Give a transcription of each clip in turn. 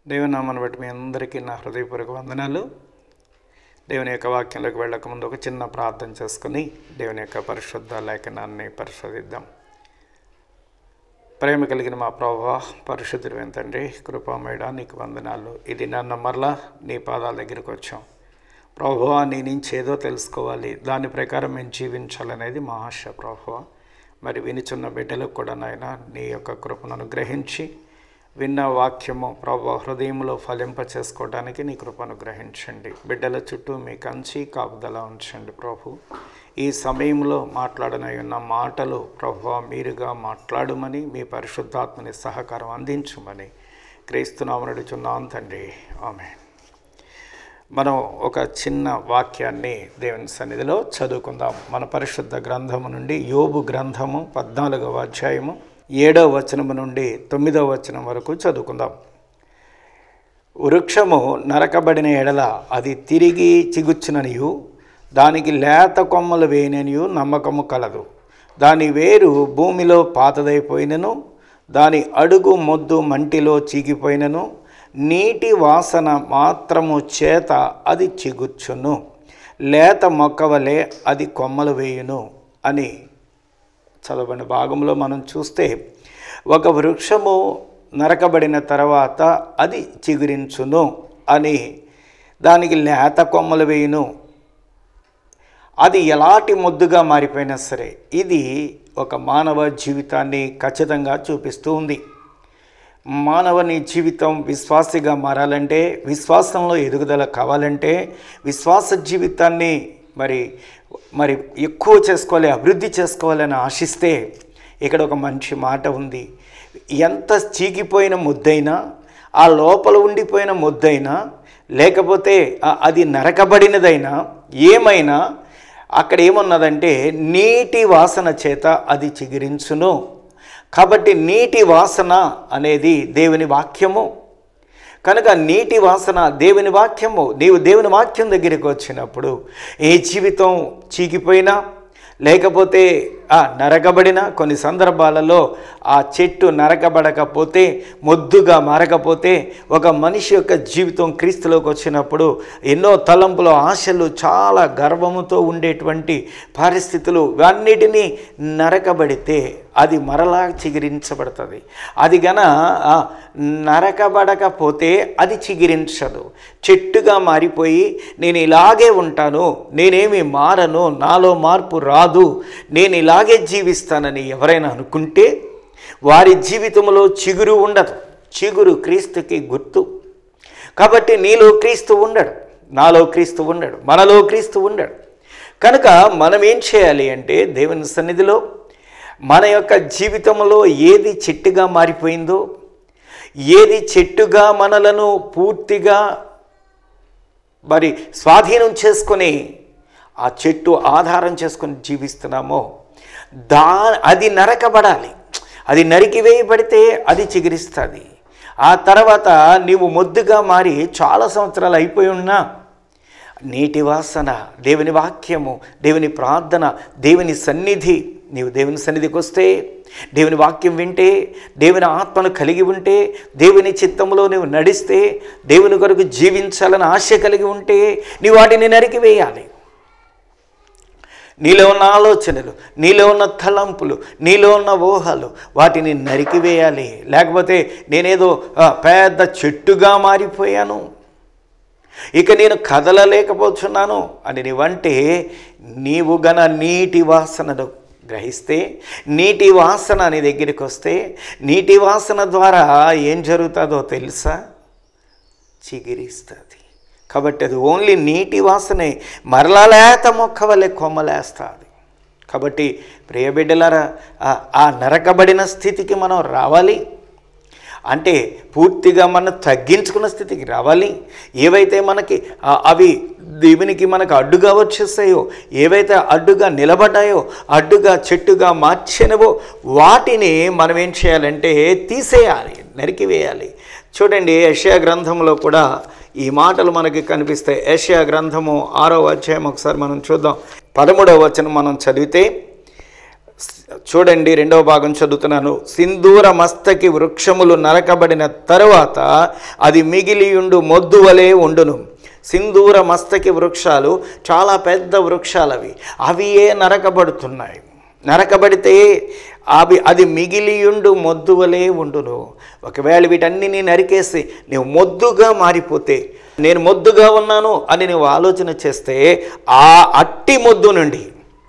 దేవుని నామాన్ని బట్టి మీ అందరికీ నా హృదయపూర్వక వందనాలు దేవుని యొక్క వాక్యంలోకి వెళ్ళక ముందు ఒక చిన్న ప్రార్థన చేసుకుని దేవుని యొక్క పరిశుద్ధ లేఖనాన్ని పరిశోధిద్దాం ప్రేమ కలిగిన మా ప్రభా పరిశుద్ధుడు తండ్రి కృపామేడ నీకు వందనాలు ఇది నన్ను మరలా నీ పాదాల దగ్గరికి వచ్చాం ప్రభువా నీ నుంచి ఏదో తెలుసుకోవాలి దాని ప్రకారం మేము జీవించాలనేది మా ఆశ ప్రభువా మరి వినిచున్న బిడ్డలకు కూడా నాయన నీ యొక్క కృపను అనుగ్రహించి విన్న వాక్యము ప్రభు హృదయంలో ఫలింప చేసుకోవడానికి నీ కృపను గ్రహించండి బిడ్డల చుట్టూ మీ కంచి కాపుదల ఉంచండి ప్రభు ఈ సమయంలో మాట్లాడనై ఉన్న మాటలు ప్రభు మీరుగా మాట్లాడమని మీ పరిశుద్ధాత్మని సహకారం అందించమని క్రీస్తునామనుడుచున్నాం తండ్రి ఆమె మనం ఒక చిన్న వాక్యాన్ని దేవుని సన్నిధిలో చదువుకుందాం మన పరిశుద్ధ గ్రంథము నుండి యోబు గ్రంథము పద్నాలుగవ అధ్యాయము ఏడవ వచనము నుండి తొమ్మిదవ వచనం వరకు చదువుకుందాం వృక్షము నరకబడిన ఎడల అది తిరిగి చిగుచ్చుననియు దానికి లేత కొమ్మలు వేయననియు నమ్మకము కలదు దాని వేరు భూమిలో పాతదైపోయినను దాని అడుగు మొద్దు మంటిలో చీకిపోయినను నీటి వాసన మాత్రము చేత అది చిగుర్చును లేత మొక్కవలే అది కొమ్మలు వేయును అని చదవబడిన భాగంలో మనం చూస్తే ఒక వృక్షము నరకబడిన తర్వాత అది చిగురించును అని దానికి లేత కొమ్మలు వేయును అది ఎలాంటి మొద్దుగా మారిపోయినా సరే ఇది ఒక మానవ జీవితాన్ని ఖచ్చితంగా చూపిస్తూ ఉంది మానవుని జీవితం విశ్వాసిగా మారాలంటే విశ్వాసంలో ఎదుగుదల కావాలంటే విశ్వాస జీవితాన్ని మరి మరి ఎక్కువ చేసుకోవాలి అభివృద్ధి చేసుకోవాలని ఆశిస్తే ఇక్కడ ఒక మంచి మాట ఉంది ఎంత చీకిపోయిన ముద్దైనా ఆ లోపల ఉండిపోయిన ముద్దైనా లేకపోతే ఆ- అది నరకబడినదైనా ఏమైనా అక్కడ ఏమున్నదంటే నీటి వాసన చేత అది చిగురించును కాబట్టి నీటి వాసన అనేది దేవుని వాక్యము కనుక నీటి వాసన దేవుని వాక్యము నీవు దేవుని వాక్యం దగ్గరికి వచ్చినప్పుడు ఏ జీవితం చీకిపోయినా లేకపోతే ఆ నరకబడిన కొన్ని సందర్భాలలో ఆ చెట్టు నరకబడకపోతే మొద్దుగా మారకపోతే ఒక మనిషి యొక్క జీవితం క్రీస్తులోకి వచ్చినప్పుడు ఎన్నో తలంపులు ఆశలు చాలా గర్వముతో ఉండేటువంటి పరిస్థితులు అన్నిటినీ నరకబడితే అది మరలా చిగురించబడుతుంది అది గన ఆ, నరకబడకపోతే అది చిగిరించదు చెట్టుగా మారిపోయి నేను ఇలాగే ఉంటాను నేనేమి మారను నాలో మార్పు రాదు నేను ఇలాగే జీవిస్తానని ఎవరైనా అనుకుంటే వారి జీవితంలో చిగురు ఉండదు చిగురు క్రీస్తుకి గుర్తు కాబట్టి నీలో క్రీస్తు ఉండడు నాలో క్రీస్తు ఉండడు మనలో క్రీస్తు ఉండడు కనుక మనం ఏం చేయాలి అంటే దేవుని సన్నిధిలో మన యొక్క జీవితంలో ఏది చెట్టుగా మారిపోయిందో ఏది చెట్టుగా మనలను పూర్తిగా మరి స్వాధీనం చేసుకొని ఆ చెట్టు ఆధారం చేసుకొని జీవిస్తున్నామో దా అది నరకబడాలి అది నరికివేయబడితే అది చిగురిస్తుంది ఆ తర్వాత నీవు మొద్దుగా మారి చాలా సంవత్సరాలు అయిపోయి ఉన్నా నీటి వాసన దేవుని వాక్యము దేవుని ప్రార్థన దేవుని సన్నిధి నీవు దేవుని సన్నిధికి వస్తే దేవుని వాక్యం వింటే దేవుని ఆత్మను కలిగి ఉంటే దేవుని చిత్తంలో నువ్వు నడిస్తే దేవుని కొరకు జీవించాలని ఆశ కలిగి ఉంటే నీ వాటిని నరికివేయాలి నీలో ఉన్న ఆలోచనలు నీలో ఉన్న తలంపులు నీలో ఉన్న ఊహలు వాటిని నరికివేయాలి లేకపోతే నేనేదో ఆ, పెద్ద చెట్టుగా మారిపోయాను ఇక నేను కదలలేకపోతున్నాను అని నీవంటే నీవు గన నీటి వాసనను గ్రహిస్తే నీటి వాసన నీ దగ్గరికి వస్తే నీటి వాసన ద్వారా ఏం జరుగుతుందో తెలుసా చిగిరిస్తుంది కాబట్టి అది ఓన్లీ నీటి వాసనే మరలా లేత మొక్క వల్లే కొమ్మలేస్తుంది కాబట్టి ప్రియబిడ్డలారా ఆ- ఆ నరకబడిన స్థితికి మనం రావాలి అంటే పూర్తిగా మనం తగ్గించుకున్న స్థితికి రావాలి ఏవైతే మనకి ఆ, అవి దేవునికి మనకు అడ్డుగా వచ్చేస్తాయో ఏవైతే అడ్డుగా నిలబడ్డాయో అడ్డుగా చెట్టుగా మార్చినవో వాటిని మనం ఏం చేయాలంటే తీసేయాలి నరికివేయాలి చూడండి యషయా గ్రంథంలో కూడా ఈ మాటలు మనకి కనిపిస్తాయి యషయా గ్రంథము ఆరో అధ్యాయం ఒకసారి మనం చూద్దాం పదమూడవ వచనం మనం చదివితే చూడండి రెండవ భాగం చదువుతున్నాను సింధూర మస్తకి వృక్షములు నరకబడిన తరువాత అది మిగిలియుండు మొద్దు వలె ఉండును సింధూర మస్తకి వృక్షాలు చాలా పెద్ద వృక్షాలు అవి అవి ఏ నరకబడుతున్నాయి నరకబడితే అవి అది మిగిలియుండు మొద్దు వలె ఉండును ఒకవేళ వీటన్నిని నరికేసి నీవు మొద్దుగా మారిపోతే నేను మొద్దుగా ఉన్నాను అని నువ్వు ఆలోచన చేస్తే ఆ అట్టి మొద్దు నుండి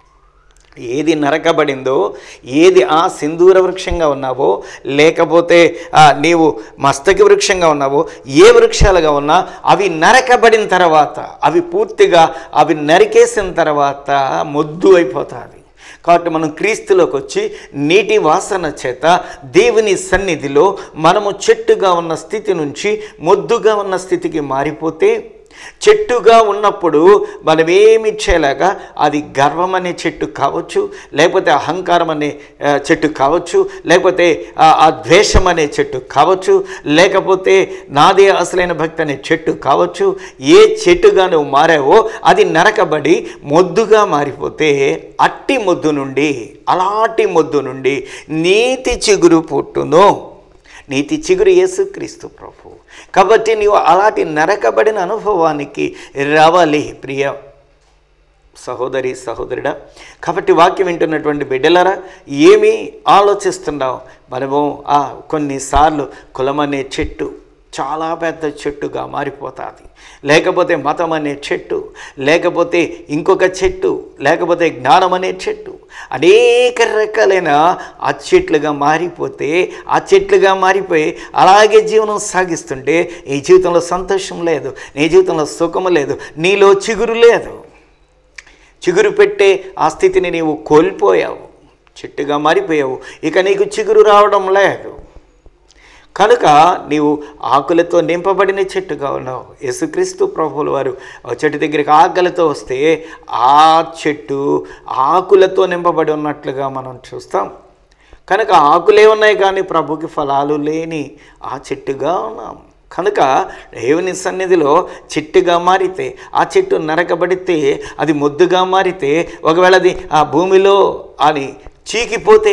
ఏది నరకబడిందో ఏది ఆ సింధూర వృక్షంగా ఉన్నావో లేకపోతే ఆ, నీవు మస్తకి వృక్షంగా ఉన్నావో ఏ వృక్షాలుగా ఉన్నా అవి నరకబడిన తర్వాత అవి పూర్తిగా అవి నరికేసిన తర్వాత మొద్దు అయిపోతుంది కాబట్టి మనం క్రీస్తులోకి వచ్చి నీటి వాసన చేత దేవుని సన్నిధిలో మనము చెట్టుగా ఉన్న స్థితి నుంచి మొద్దుగా ఉన్న స్థితికి మారిపోతే చెట్టుగా ఉన్నప్పుడు మనం ఏమి చేయలేక అది గర్వం అనే చెట్టు కావచ్చు లేకపోతే అహంకారం అనే ఆ, చెట్టు కావచ్చు లేకపోతే ఆ, ఆ ద్వేషం అనే చెట్టు కావచ్చు లేకపోతే నాదే అసలైన భక్తి అనే చెట్టు కావచ్చు ఏ చెట్టుగా నువ్వు మారావో అది నరకబడి మొద్దుగా మారిపోతే అట్టి మొద్దు నుండి అలాంటి మొద్దు నుండి నీతి చిగురు పుట్టును నీతి చిగురు యేసుక్రీస్తు ప్రభు కాబట్టి నీవు అలాంటి నరకబడిన అనుభవానికి రావాలి ప్రియ సహోదరి సహోదరుడా కాబట్టి వాక్యం వింటున్నటువంటి బిడ్డలరా ఏమి ఆలోచిస్తున్నావు మనము ఆ కొన్నిసార్లు కులమనే చెట్టు చాలా పెద్ద చెట్టుగా మారిపోతుంది లేకపోతే మతం అనే చెట్టు లేకపోతే ఇంకొక చెట్టు లేకపోతే జ్ఞానం అనే చెట్టు అనేక రకాలైన ఆ చెట్లుగా మారిపోతే ఆ చెట్లుగా మారిపోయి అలాగే జీవనం సాగిస్తుంటే నీ జీవితంలో సంతోషం లేదు నీ జీవితంలో సుఖము లేదు నీలో చిగురు లేదు చిగురు పెట్టే ఆ స్థితిని నీవు కోల్పోయావు చెట్టుగా మారిపోయావు ఇక నీకు చిగురు రావడం లేదు కనుక నీవు ఆకులతో నింపబడిన చెట్టుగా ఉన్నావు యేసుక్రీస్తు ప్రభువుల వారు ఆ చెట్టు దగ్గరికి ఆకలితో వస్తే ఆ చెట్టు ఆకులతో నింపబడి ఉన్నట్లుగా మనం చూస్తాం కనుక ఆకులే ఉన్నాయి కానీ ప్రభుకి ఫలాలు లేని ఆ చెట్టుగా ఉన్నాం కనుక దేవుని సన్నిధిలో చెట్టుగా మారితే ఆ చెట్టు నరకబడితే అది మొద్దుగా మారితే ఒకవేళ అది ఆ భూమిలో అని చీకిపోతే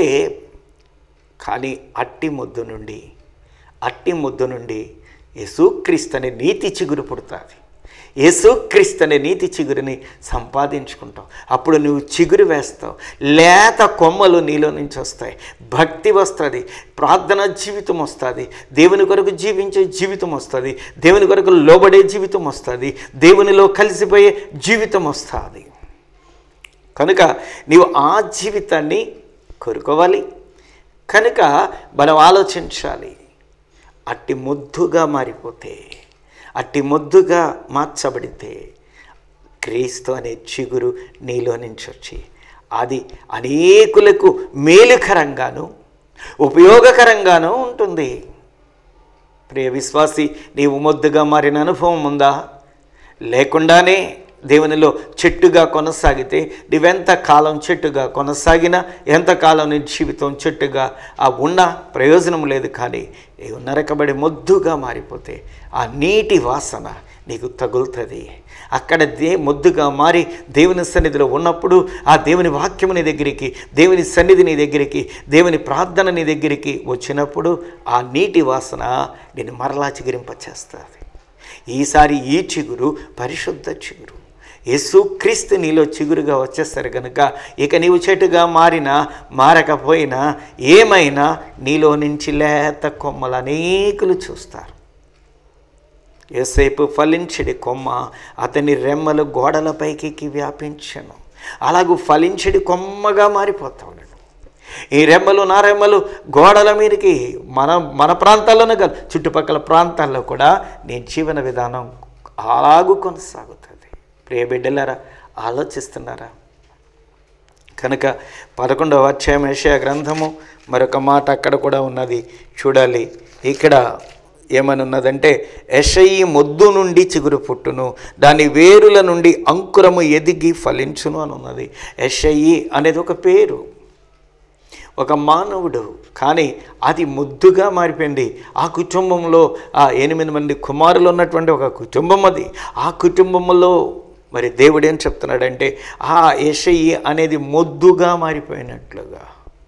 కానీ అట్టి ముద్దు నుండి అట్టి ముద్దు నుండి యేసుక్రీస్తు అనే నీతి చిగురు పుడుతుంది యేసుక్రీస్తు అనే నీతి చిగురుని సంపాదించుకుంటావు అప్పుడు నువ్వు చిగురు వేస్తావు లేత కొమ్మలు నీలో నుంచి వస్తాయి భక్తి వస్తుంది ప్రార్థన జీవితం వస్తుంది దేవుని కొరకు జీవించే జీవితం వస్తుంది దేవుని కొరకు లోబడే జీవితం వస్తుంది దేవునిలో కలిసిపోయే జీవితం వస్తుంది కనుక నీవు ఆ జీవితాన్ని కోరుకోవాలి కనుక మనం ఆలోచించాలి అట్టి ముద్దుగా మారిపోతే అట్టి ముద్దుగా మార్చబడితే క్రీస్తు అనే చిగురు నీలో నుంచి వచ్చి అది అనేకులకు మేలుకరంగాను ఉపయోగకరంగాను ఉంటుంది ప్రియ విశ్వాసి నీవు మొద్దుగా మారిన అనుభవం ఉందా లేకుండానే దేవునిలో చెట్టుగా కొనసాగితే నువ్వెంత కాలం చెట్టుగా కొనసాగినా ఎంతకాలం నీ జీవితం చెట్టుగా ఆ ఉన్న ప్రయోజనం లేదు కానీ నీవు నరకబడి మొద్దుగా మారిపోతే ఆ నీటి వాసన నీకు తగులుతుంది అక్కడ దే మొద్దుగా మారి దేవుని సన్నిధిలో ఉన్నప్పుడు ఆ దేవుని వాక్యము నీ దగ్గరికి దేవుని సన్నిధి నీ దగ్గరికి దేవుని ప్రార్థన నీ దగ్గరికి వచ్చినప్పుడు ఆ నీటి వాసన నేను మరలా చిగురింపచేస్తుంది ఈసారి ఈ చిగురు పరిశుద్ధ చిగురు యేసుక్రీస్తు నీలో చిగురుగా వచ్చేస్తారు కనుక ఇక నీవు చెట్టుగా మారినా మారకపోయినా ఏమైనా నీలో నుంచి లేత కొమ్మలు అనేకులు చూస్తారు ఏసేపు ఫలించడి కొమ్మ అతని రెమ్మలు గోడలపైకి వ్యాపించను అలాగూ ఫలించడి కొమ్మగా మారిపోతాడు ఈ రెమ్మలు నా రెమ్మలు గోడల మీదకి మన మన ప్రాంతాల్లోనే కాదు చుట్టుపక్కల ప్రాంతాల్లో కూడా నీ జీవన విధానం అలాగూ కొనసాగుతుంది ప్రియ బిడ్డలారా ఆలోచిస్తున్నారా కనుక పదకొండవ అధ్యాయం ఏషియా గ్రంథము మరొక మాట అక్కడ కూడా ఉన్నది చూడాలి ఇక్కడ ఏమని ఉన్నదంటే ఎషయి మొద్దు నుండి చిగురు పుట్టును దాని వేరుల నుండి అంకురము ఎదిగి ఫలించును అని ఉన్నది ఎషయి అనేది ఒక పేరు ఒక మానవుడు కానీ అది ముద్దుగా మారిపోయింది ఆ కుటుంబంలో ఆ ఎనిమిది మంది కుమారులు ఉన్నటువంటి ఒక కుటుంబం అది ఆ కుటుంబంలో మరి దేవుడు ఏం చెప్తున్నాడంటే ఆ ఏషయి అనేది మొద్దుగా మారిపోయినట్లుగా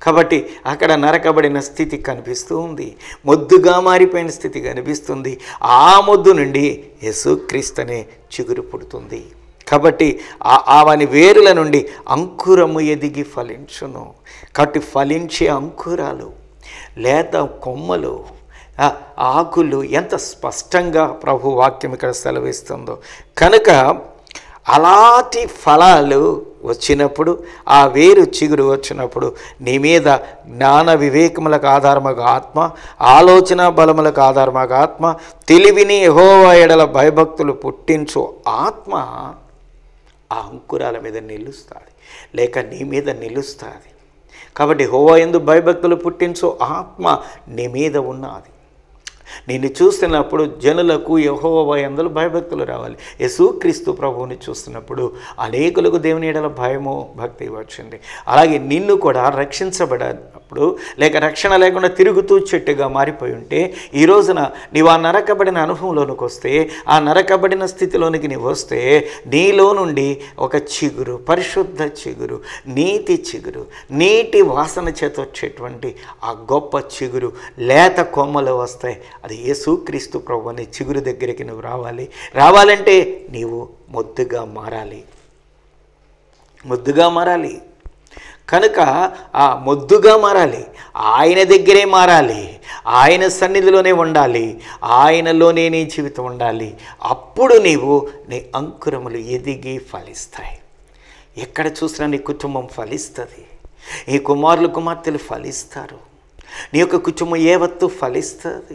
కాబట్టి అక్కడ నరకబడిన స్థితి కనిపిస్తూ ఉంది మొద్దుగా మారిపోయిన స్థితి కనిపిస్తుంది ఆ మొద్దు నుండి యేసుక్రీస్తనే చిగురు పుడుతుంది కాబట్టి ఆ- ఆవని వేరుల నుండి అంకురము ఎదిగి ఫలించును కాబట్టి ఫలించే అంకురాలు లేత కొమ్మలు ఆ ఆకులు ఎంత స్పష్టంగా ప్రభు వాక్యం ఇక్కడ సెలవిస్తుందో కనుక అలాంటి ఫలాలు వచ్చినప్పుడు ఆ వేరు చిగురు వచ్చినప్పుడు నీ మీద జ్ఞాన వివేకములకు ఆధారముగా ఆత్మ ఆలోచన బలములకు ఆధారముగా ఆత్మ తెలివిని యెహోవా ఎడల భయభక్తులు పుట్టించు ఆత్మ ఆ అంకురాల మీద నిలుస్తుంది లేక నీ మీద నిలుస్తుంది కాబట్టి హోవా ఎందు భయభక్తులు పుట్టించు ఆత్మ నీ మీద ఉన్నది నిన్ను చూస్తున్నప్పుడు జనులకు యహోవ ఎందులో భయభక్తులు రావాలి యేసుక్రీస్తు ప్రభువుని చూస్తున్నప్పుడు అనేకులకు దేవుని ఎడల భయము భక్తి వచ్చింది అలాగే నిన్ను కూడా రక్షించబడినప్పుడు లేక రక్షణ లేకుండా తిరుగుతూ చెట్టుగా మారిపోయి ఉంటే ఈ రోజున నీవు ఆ నరకబడిన అనుభవంలోనికి వస్తే ఆ నరకబడిన స్థితిలోనికి నీవు వస్తే నీలో నుండి ఒక చిగురు పరిశుద్ధ చిగురు నీతి చిగురు నీటి వాసన చేత వచ్చేటువంటి ఆ గొప్ప చిగురు లేత కొమ్మలు వస్తాయి అది యేసుక్రీస్తు ప్రభు అనే చిగురు దగ్గరికి నువ్వు రావాలి రావాలంటే నీవు మొద్దుగా మారాలి ముద్దుగా మారాలి కనుక ఆ మొద్దుగా మారాలి ఆయన దగ్గరే మారాలి ఆయన సన్నిధిలోనే ఉండాలి ఆయనలోనే నీ జీవితం ఉండాలి అప్పుడు నీవు నీ అంకురములు ఎదిగి ఫలిస్తాయి ఎక్కడ చూసినా నీ కుటుంబం ఫలిస్తుంది ఈ కుమారులు కుమార్తెలు ఫలిస్తారు నీ యొక్క కుటుంబం ఏవత్తు ఫలిస్తుంది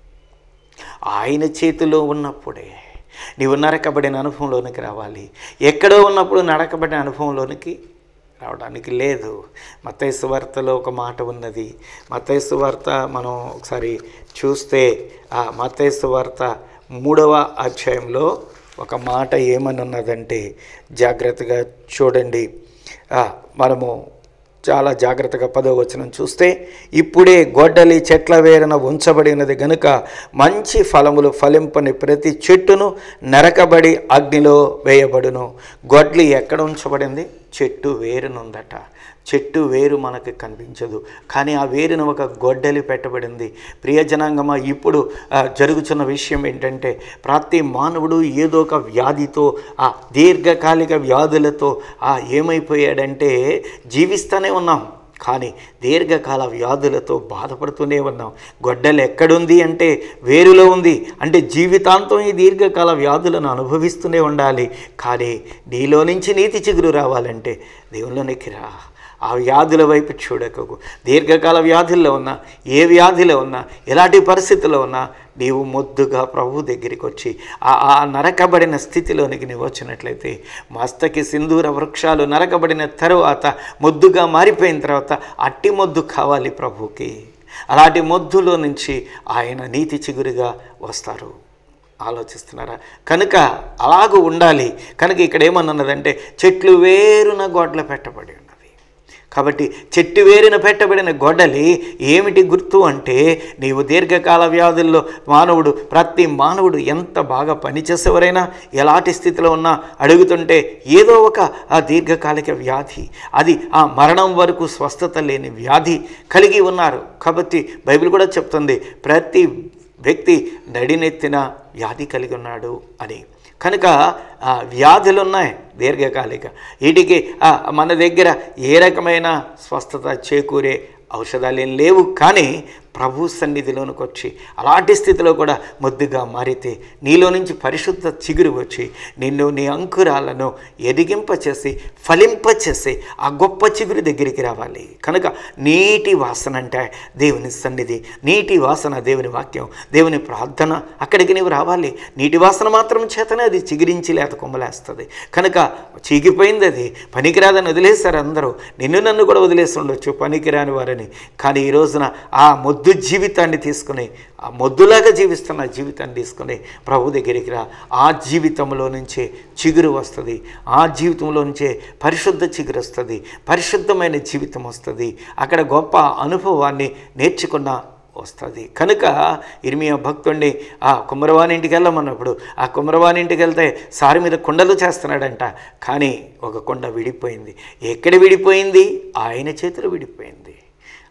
ఆయన చేతిలో ఉన్నప్పుడే నీవు నరకబడిన అనుభవంలోనికి రావాలి ఎక్కడో ఉన్నప్పుడు నరకబడిన అనుభవంలోనికి రావడానికి లేదు మతైసు వార్తలో ఒక మాట ఉన్నది మతైసు వార్త మనం ఒకసారి చూస్తే ఆ మతైసు వార్త మూడవ అధ్యాయంలో ఒక మాట ఏమని ఉన్నదంటే జాగ్రత్తగా చూడండి ఆ, మనము చాలా జాగ్రత్తగా పదో వచనం చూస్తే ఇప్పుడే గొడ్డలి చెట్ల వేరున ఉంచబడినది గనుక మంచి ఫలములు ఫలింపని ప్రతి చెట్టును నరకబడి అగ్నిలో వేయబడును గొడ్లి ఎక్కడ ఉంచబడింది చెట్టు వేరునుందట చెట్టు వేరు మనకు కనిపించదు కానీ ఆ వేరున ఒక గొడ్డలి పెట్టబడింది ప్రియజనాంగమ ఇప్పుడు ఆ, జరుగుతున్న విషయం ఏంటంటే ప్రతి మానవుడు ఏదో ఒక వ్యాధితో ఆ దీర్ఘకాలిక వ్యాధులతో ఆ ఏమైపోయాడంటే జీవిస్తూనే ఉన్నాం కానీ దీర్ఘకాల వ్యాధులతో బాధపడుతూనే ఉన్నాం గొడ్డలు ఎక్కడుంది అంటే వేరులో ఉంది అంటే జీవితాంతం ఈ దీర్ఘకాల వ్యాధులను అనుభవిస్తూనే ఉండాలి కానీ నీలో నుంచి నీతి చిగురు రావాలంటే దేవుళ్ళలోనికి రా ఆ వ్యాధుల వైపు చూడకకు దీర్ఘకాల వ్యాధుల్లో ఉన్నా ఏ వ్యాధిలో ఉన్నా ఎలాంటి పరిస్థితుల్లో ఉన్నా నీవు మొద్దుగా ప్రభు దగ్గరికి వచ్చి ఆ ఆ నరకబడిన స్థితిలోనికి నీవు వచ్చినట్లయితే మస్తకి సింధూర వృక్షాలు నరకబడిన తరువాత మొద్దుగా మారిపోయిన తర్వాత అట్టి మొద్దు కావాలి ప్రభుకి అలాంటి మొద్దులో నుంచి ఆయన నీతి చిగురుగా వస్తారు ఆలోచిస్తున్నారా కనుక అలాగూ ఉండాలి కనుక ఇక్కడ ఏమన్నదంటే చెట్లు వేరున గోడలు పెట్టబడి ఉన్నది కాబట్టి చెట్టు వేరున పెట్టబడిన గొడ్డలి ఏమిటి గుర్తు అంటే నీవు దీర్ఘకాల వ్యాధుల్లో మానవుడు ప్రతి మానవుడు ఎంత బాగా పనిచేసేవరైనా ఎలాంటి స్థితిలో ఉన్నా అడుగుతుంటే ఏదో ఒక ఆ దీర్ఘకాలిక వ్యాధి అది ఆ మరణం వరకు స్వస్థత లేని వ్యాధి కలిగి ఉన్నారు కాబట్టి బైబిల్ కూడా చెప్తుంది ప్రతి వ్యక్తి నడినెత్తిన వ్యాధి కలిగి ఉన్నాడు అని కనుక ఆ, వ్యాధులు ఉన్నాయి దీర్ఘకాలిక వీటికి ఆ, మన దగ్గర ఏ రకమైన స్వస్థత చేకూరే ఔషధాలు ఏం లేవు కానీ ప్రభు సన్నిధిలోనికి వచ్చి అలాంటి స్థితిలో కూడా ముద్దుగా మారితే నీలో నుంచి పరిశుద్ధ చిగురు వచ్చి నిన్ను నీ అంకురాలను ఎదిగింపచేసి ఫలింపచేసి ఆ గొప్ప చిగురు దగ్గరికి రావాలి కనుక నీటి వాసన అంటే దేవుని సన్నిధి నీటి వాసన దేవుని వాక్యం దేవుని ప్రార్థన అక్కడికి నీవు రావాలి నీటి వాసన మాత్రం చేతనే అది చిగిరించి లేత కొమ్మలేస్తుంది కనుక చీకిపోయింది అది పనికిరాదని వదిలేశారు అందరూ నిన్ను నన్ను కూడా వదిలేసి ఉండొచ్చు పనికిరాని వారని కానీ ఈ రోజున ఆ మొద్దు జీవితాన్ని తీసుకుని ఆ మొద్దులాగా జీవిస్తున్న జీవితాన్ని తీసుకుని ప్రభు దగ్గరికి రా ఆ జీవితంలో నుంచే చిగురు వస్తుంది ఆ జీవితంలో నుంచే పరిశుద్ధ చిగురు వస్తుంది పరిశుద్ధమైన జీవితం వస్తుంది అక్కడ గొప్ప అనుభవాన్ని నేర్చుకున్న వస్తుంది కనుక ఇర్మియా భక్తుడిని ఆ కుమ్మరవాని ఇంటికి వెళ్ళమన్నప్పుడు ఆ కుమ్మరవాని ఇంటికి వెళ్తే సారి మీద కుండలు చేస్తున్నాడంట కానీ ఒక కుండ విడిపోయింది ఎక్కడ విడిపోయింది ఆయన చేతిలో విడిపోయింది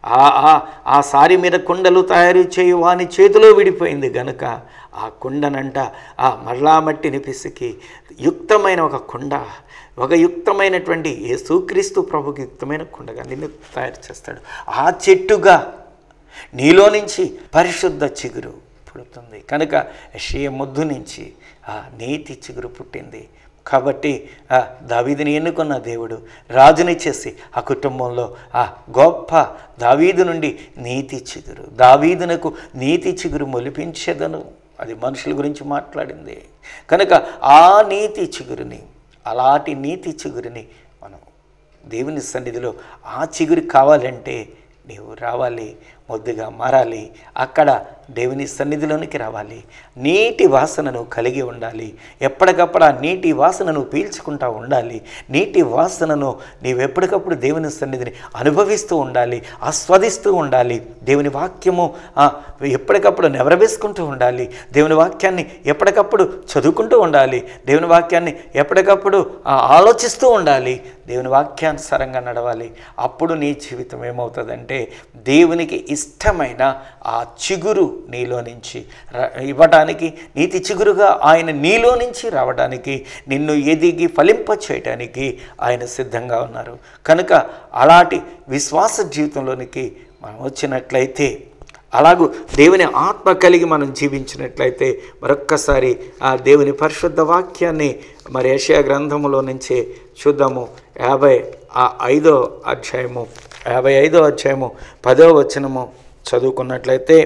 ఆ ఆ- ఆ సారి మీద కుండలు తయారు చేయు వాని చేతిలో విడిపోయింది గనుక ఆ కుండనంట ఆ మరలా మట్టిని పిసికి యుక్తమైన ఒక కుండ ఒక యుక్తమైనటువంటి యేసుక్రీస్తు ప్రభుకి యుక్తమైన కుండగా నిన్ను తయారు చేస్తాడు ఆ చెట్టుగా నీలో నుంచి పరిశుద్ధ చిగురు పుడుతుంది కనుక యెషయ ముద్దు నుంచి ఆ నీతి చిగురు పుట్టింది కాబట్టి ఆ దావీదుని ఎన్నుకున్న దేవుడు రాజుని చేసి ఆ కుటుంబంలో ఆ గొప్ప దావీదు నుండి నీతి చిగురు దావీదునకు నీతి చిగురు మొలిపించేదను అది మనుషుల గురించి మాట్లాడింది కనుక ఆ నీతి చిగురుని అలాంటి నీతి చిగురుని మనం దేవుని సన్నిధిలో ఆ చిగురు కావాలంటే నీవు రావాలి మొద్దుగా మారాలి అక్కడ దేవుని సన్నిధిలోనికి రావాలి నీటి వాసనను కలిగి ఉండాలి ఎప్పటికప్పుడు ఆ నీటి వాసనను పీల్చుకుంటూ ఉండాలి నీటి వాసనను నీవు ఎప్పటికప్పుడు దేవుని సన్నిధిని అనుభవిస్తూ ఉండాలి ఆస్వాదిస్తూ ఉండాలి దేవుని వాక్యము ఆ, ఎప్పటికప్పుడు నెవరవేసుకుంటూ ఉండాలి దేవుని వాక్యాన్ని ఎప్పటికప్పుడు చదువుకుంటూ ఉండాలి దేవుని వాక్యాన్ని ఎప్పటికప్పుడు ఆ, ఆలోచిస్తూ ఉండాలి దేవుని వాక్యానుసారంగా నడవాలి అప్పుడు నీ జీవితం ఏమవుతుందంటే దేవునికి ఇష్టమైన ఆ చిగురు నీలో నుంచి ర- ఇవ్వటానికి నీతి చిగురుగా ఆయన నీలో నుంచి రావడానికి నిన్ను ఎదిగి ఫలింప చేయటానికి ఆయన సిద్ధంగా ఉన్నారు కనుక అలాంటి విశ్వాస జీవితంలోనికి మనం వచ్చినట్లయితే అలాగూ దేవుని ఆత్మ కలిగి మనం జీవించినట్లయితే మరొక్కసారి ఆ దేవుని పరిశుద్ధ వాక్యాన్ని మరి యెషయా గ్రంథములో నుంచే చూద్దాము యాభై ఆ ఐదో అధ్యాయము యాభై ఐదో అధ్యాయము పదో వచనము చదువుకున్నట్లయితే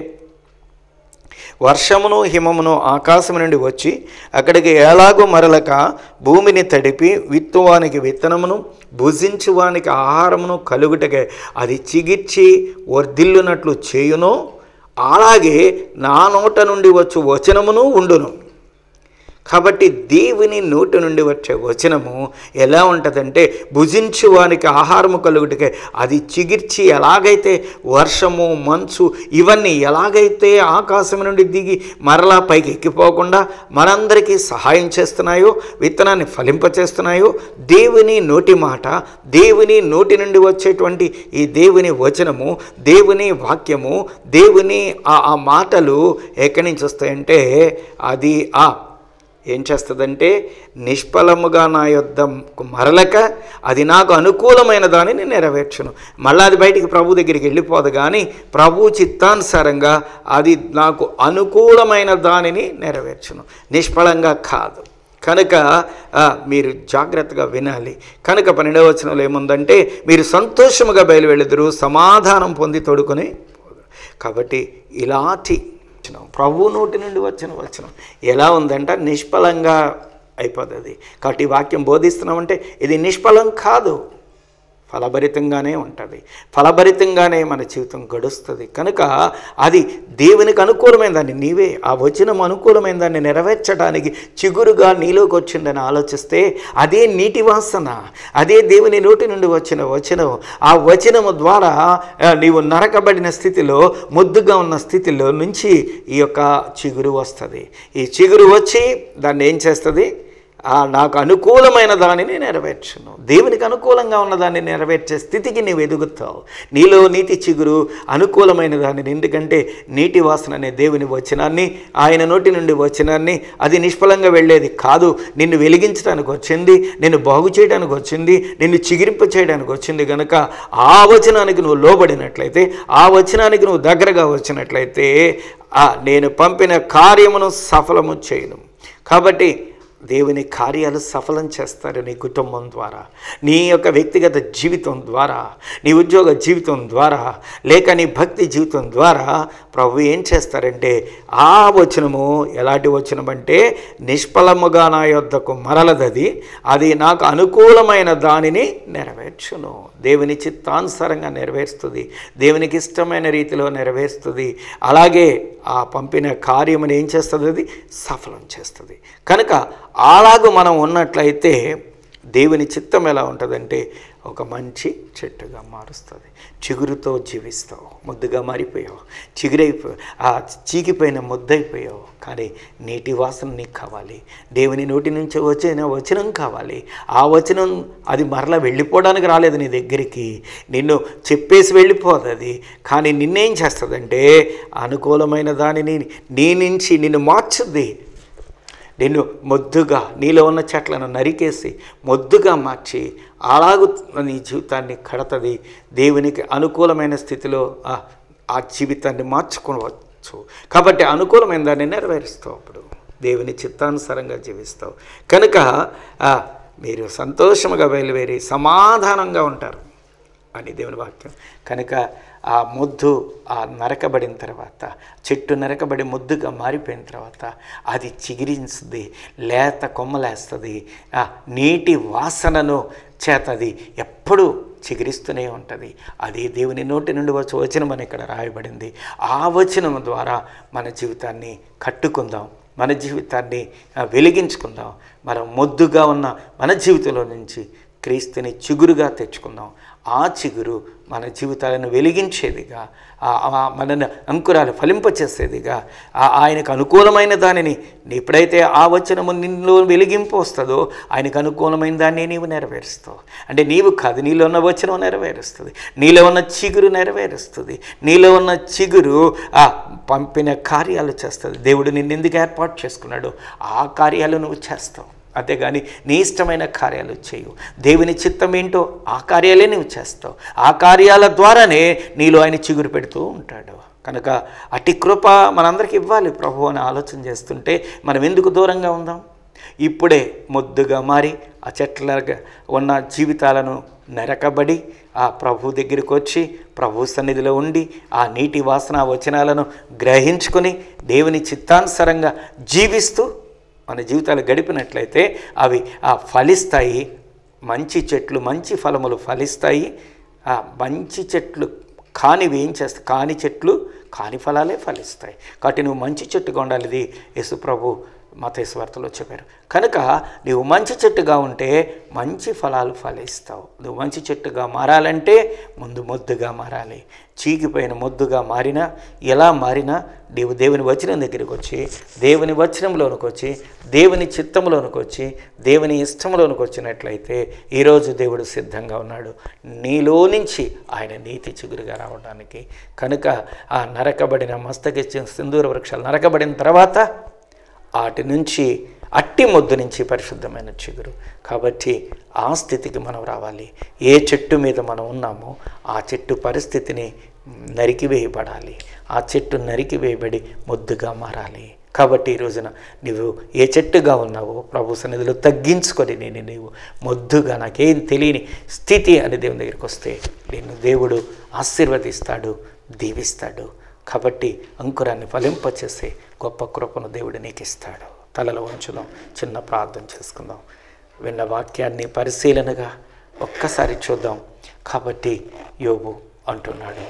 వర్షమును హిమమును ఆకాశం నుండి వచ్చి అక్కడికి ఎలాగో మరలక భూమిని తడిపి విత్తువానికి విత్తనమును భుజించువానికి ఆహారమును కలుగుటకే అది చిగిర్చి వర్ధిల్లునట్లు చేయును అలాగే నా నోట నుండి వచ్చు వచనమును ఉండును కాబట్టి దేవుని నోటి నుండి వచ్చే వచనము ఎలా ఉంటుందంటే భుజించు వానికి ఆహారము కలుగుటకే అది చిగిర్చి ఎలాగైతే వర్షము మంచు ఇవన్నీ ఎలాగైతే ఆకాశం నుండి దిగి మరలా పైకి ఎక్కిపోకుండా మనందరికీ సహాయం చేస్తున్నాయో విత్తనాన్ని ఫలింపచేస్తున్నాయో దేవుని నోటి మాట దేవుని నోటి నుండి వచ్చేటువంటి ఈ దేవుని వచనము దేవుని వాక్యము దేవుని ఆ ఆ మాటలు ఎక్కడి నుంచి వస్తాయంటే అది ఆ ఏం చేస్తుందంటే నిష్ఫలముగా నా యొద్ద మరలక అది నాకు అనుకూలమైన దానిని నెరవేర్చును మళ్ళీ అది బయటికి ప్రభు దగ్గరికి వెళ్ళిపోదు కానీ ప్రభు చిత్తానుసారంగా అది నాకు అనుకూలమైన దానిని నెరవేర్చును నిష్ఫలంగా కాదు కనుక ఆ, మీరు జాగ్రత్తగా వినాలి కనుక పన్నెండవ వచనంలో ఏముందంటే మీరు సంతోషముగా బయలువెళ్ళుదురు సమాధానం పొంది తోడుకొని పోదురు. కాబట్టి ఇలాంటి వచనం ప్రభు నోటి నుండి వచ్చిన వచనం ఎలా ఉందంటే నిష్ఫలంగా అయిపోతుంది కాబట్టి ఈ వాక్యం బోధిస్తున్నామంటే ఇది నిష్ఫలం కాదు ఫలభరితంగానే ఉంటుంది ఫలభరితంగానే మన జీవితం గడుస్తుంది కనుక అది దేవునికి అనుకూలమైన దాన్ని నీవే ఆ వచనం అనుకూలమైన దాన్ని నెరవేర్చడానికి చిగురుగా నీలోకి వచ్చిందని ఆలోచిస్తే అదే నీటి వాసన అదే దేవుని నోటి నుండి వచ్చిన వచనం ఆ వచనము ద్వారా ఆ, నీవు నరకబడిన స్థితిలో ముద్దుగా ఉన్న స్థితిలో నుంచి ఈ యొక్క చిగురు వస్తుంది ఈ చిగురు వచ్చి దాన్ని ఏం చేస్తుంది ఆ నాకు అనుకూలమైన దానిని నెరవేర్చును దేవునికి అనుకూలంగా ఉన్న దాన్ని నెరవేర్చే స్థితికి నీవు ఎదుగుతావు నీలో నీతి చిగురు అనుకూలమైన దానిని ఎందుకంటే నీటి వాసన అనే దేవుని వచనాన్ని ఆయన నోటి నుండి వచనాన్ని అది నిష్ఫలంగా వెళ్ళేది కాదు నిన్ను వెలిగించడానికి వచ్చింది నిన్ను బాగు చేయడానికి వచ్చింది నిన్ను చిగిరింప చేయడానికి వచ్చింది కనుక ఆ వచనానికి నువ్వు లోబడినట్లయితే ఆ వచనానికి నువ్వు దగ్గరగా వచ్చినట్లయితే ఆ నేను పంపిన కార్యమును సఫలము చేయను కాబట్టి దేవుని కార్యాలు సఫలం చేస్తారు నీ కుటుంబం ద్వారా నీ యొక్క వ్యక్తిగత జీవితం ద్వారా నీ ఉద్యోగ జీవితం ద్వారా లేక నీ భక్తి జీవితం ద్వారా ప్రభు ఏం చేస్తారంటే ఆ వచనము ఎలాంటి వచనం అంటే నిష్ఫలముగా నా యొద్దకు మరలదది అది నాకు అనుకూలమైన దానిని నెరవేర్చును దేవుని చిత్తానుసారంగా నెరవేరుస్తుంది దేవునికి ఇష్టమైన రీతిలో నెరవేరుస్తుంది అలాగే ఆ పంపిన కార్యముని ఏం చేస్తుంది అది సఫలం చేస్తుంది కనుక అలాగూ మనం ఉన్నట్లయితే దేవుని చిత్తం ఎలా ఉంటుందంటే ఒక మంచి చెట్టుగా మారుస్తుంది చిగురుతో జీవిస్తావు ముద్దుగా మారిపోయావు చిగురైపో ఆ చీకిపోయిన ముద్దైపోయావు కానీ నీటి వాసన నీకు కావాలి దేవుని నోటి నుంచి వచ్చిన వచనం కావాలి ఆ వచనం అది మరలా వెళ్ళిపోవడానికి రాలేదు నీ దగ్గరికి నిన్ను చెప్పేసి వెళ్ళిపోదు అది కానీ నిన్నేం చేస్తుందంటే అనుకూలమైన దానిని నీ నుంచి నిన్ను మార్చుద్ది నిన్ను మొద్దుగా నీలో ఉన్న చెట్లను నరికేసి మొద్దుగా మార్చి అలాగు నీ జీవితాన్ని కడతది దేవునికి అనుకూలమైన స్థితిలో ఆ ఆ జీవితాన్ని మార్చుకోవచ్చు కాబట్టి అనుకూలమైన దాన్ని నెరవేరుస్తావు అప్పుడు దేవుని చిత్తానుసారంగా జీవిస్తావు కనుక ఆ, మీరు సంతోషముగా బయలుదేరి సమాధానంగా ఉంటారు అని దేవుని వాక్యం కనుక ఆ మొద్దు ఆ నరకబడిన తర్వాత చెట్టు నరకబడి ముద్దుగా మారిపోయిన తర్వాత అది చిగిరించుద్ది లేత కొమ్మలేస్తుంది ఆ నీటి వాసనను చేతది ఎప్పుడు చిగురిస్తూనే ఉంటుంది అది దేవుని నోటి నుండి వచ్చే వచనం అని ఇక్కడ రాయబడింది ఆ వచనం ద్వారా మన జీవితాన్ని కట్టుకుందాం మన జీవితాన్ని ఆ, వెలిగించుకుందాం మనం మొద్దుగా ఉన్న మన జీవితంలో నుంచి క్రీస్తుని చిగురుగా తెచ్చుకుందాం ఆ చిగురు మన జీవితాలను వెలిగించేదిగా ఆ- ఆ మనను అంకురాలు ఫలింపచేసేదిగా ఆ- ఆయనకు అనుకూలమైన దానిని ఎప్పుడైతే ఆ వచనము నిన్ను వెలిగింపు వస్తుందో ఆయనకు అనుకూలమైన దాన్ని నీవు నెరవేరుస్తావు అంటే నీవు కాదు నీలో ఉన్న వచనం నెరవేరుస్తుంది నీలో ఉన్న చిగురు నెరవేరుస్తుంది నీలో ఉన్న చిగురు ఆ పంపిన కార్యాలు చేస్తుంది దేవుడు నిన్ను ఎందుకు ఏర్పాటు చేసుకున్నాడు ఆ కార్యాలు నువ్వు చేస్తావు అంతేగాని నీ ఇష్టమైన కార్యాలు చేయు దేవుని చిత్తం ఏంటో ఆ కార్యాలే నువ్వు చేస్తావు ఆ కార్యాల ద్వారానే నీలో ఆయన చిగురు పెడుతూ ఉంటాడు కనుక అట్టి కృప మనందరికి ఇవ్వాలి ప్రభు అని ఆలోచన చేస్తుంటే మనం ఎందుకు దూరంగా ఉందాం ఇప్పుడే ముద్దుగా మారి ఆ చెట్లగా ఉన్న జీవితాలను నరకబడి ఆ ప్రభు దగ్గరికి వచ్చి ప్రభు సన్నిధిలో ఉండి ఆ నీటి వాసన వచనాలను గ్రహించుకొని దేవుని చిత్తానుసారంగా జీవిస్తూ మన జీవితాలు గడిపినట్లయితే అవి ఆ ఫలిస్తాయి మంచి చెట్లు మంచి ఫలములు ఫలిస్తాయి ఆ మంచి చెట్లు కానివి ఏం చేస్తాయి కాని చెట్లు కాని ఫలాలే ఫలిస్తాయి కాబట్టి నువ్వు మంచి చెట్టుగా ఉండాలి ఇది యేసు ప్రభు మతేశ్వార్తలో చెప్పారు కనుక నువ్వు మంచి చెట్టుగా ఉంటే మంచి ఫలాలు ఫలిస్తావు నువ్వు మంచి చెట్టుగా మారాలంటే ముందు మొద్దుగా మారాలి చీకిపోయిన మొద్దుగా మారినా ఎలా మారినా నీవు దేవుని వచనం దగ్గరికి వచ్చి దేవుని వచనంలోనికి వచ్చి దేవుని చిత్తంలోనికి వచ్చి దేవుని ఇష్టంలోనికి వచ్చినట్లయితే ఈరోజు దేవుడు సిద్ధంగా ఉన్నాడు నీలో నుంచి ఆయన నీతి చిగురుగా రావడానికి కనుక ఆ నరకబడిన మస్తకిచ్చిన సింధూర వృక్షాలు నరకబడిన తర్వాత వాటి నుంచి అట్టి మొద్దు నుంచి పరిశుద్ధమైన చిగురు కాబట్టి ఆ స్థితికి మనం రావాలి ఏ చెట్టు మీద మనం ఉన్నామో ఆ చెట్టు పరిస్థితిని నరికివేయబడాలి ఆ చెట్టు నరికివేయబడి మొద్దుగా మారాలి కాబట్టి ఈ రోజున నీవు ఏ చెట్టుగా ఉన్నావో ప్రభు సన్నిధిలో తగ్గించుకొని నేను నీవు మొద్దుగా నాకేం తెలియని స్థితి అని దేవుని దగ్గరికి వస్తే నిన్ను దేవుడు ఆశీర్వదిస్తాడు దీవిస్తాడు కాబట్టి అంకురాన్ని ఫలింపచేసే గొప్ప కృపను దేవుడు నీకు ఇస్తాడు తలలో ఉంచుదాం చిన్న ప్రార్థన చేసుకుందాం విన్న వాక్యాన్ని పరిశీలనగా ఒక్కసారి చూద్దాం కాబట్టి యోబు అంటున్నాడు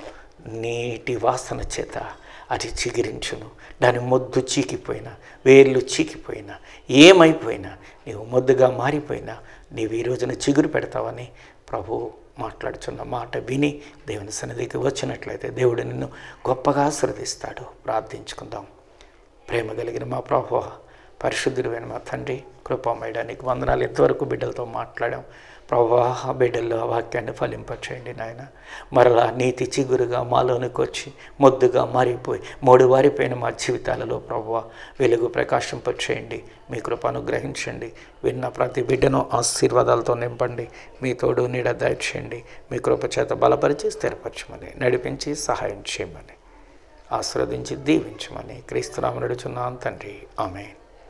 నీటి వాసన చేత అది చిగిరించును దాని మొద్దు చీకిపోయినా వేర్లు చీకిపోయినా ఏమైపోయినా నీవు మొద్దుగా మారిపోయినా నీవు ఈ రోజున చిగురు పెడతావని ప్రభు మాట్లాడుచున్న మాట విని దేవుని సన్నిధికి వచ్చినట్లయితే దేవుడు నిన్ను గొప్పగా ఆశీర్వదిస్తాడు ప్రార్థించుకుందాం ప్రేమ కలిగిన మా ప్రభు పరిశుద్ధుడైన మా తండ్రి కృపమయడానికి వందనాలు ఎంతవరకు బిడ్డలతో మాట్లాడాం ప్రభా ఆ బిడ్డల్లో ఆ వాక్యాన్ని ఫలింపచేయండి నాయన మరలా నీతి చిగురుగా మాలోనికి వచ్చి మొద్దుగా మారిపోయి మూడు వారిపోయిన మా జీవితాలలో ప్రభు వెలుగు ప్రకాశింపచేయండి మీ కృప అనుగ్రహించండి విన్న ప్రతి బిడ్డను ఆశీర్వాదాలతో నింపండి మీ తోడు నీడ దయచేయండి మీ కృప చేత బలపరిచి స్థిరపరచమని నడిపించి సహాయం చేయమని ఆశీర్వదించి దీవించమని క్రీస్తునామ నడుచున్నాను తండ్రి ఆమె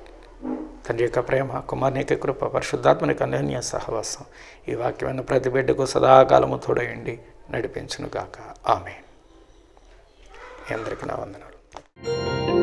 తండ్రి యొక్క ప్రేమ కుమారుని యొక్క కృప పరిశుద్ధాత్మనిక అన్యోన్య సహవాసం ఈ వాక్యమైన ప్రతి బిడ్డకు సదాకాలము తోడయండి నడిపించునుగాక ఆమె అందరికీ నా వందనాలు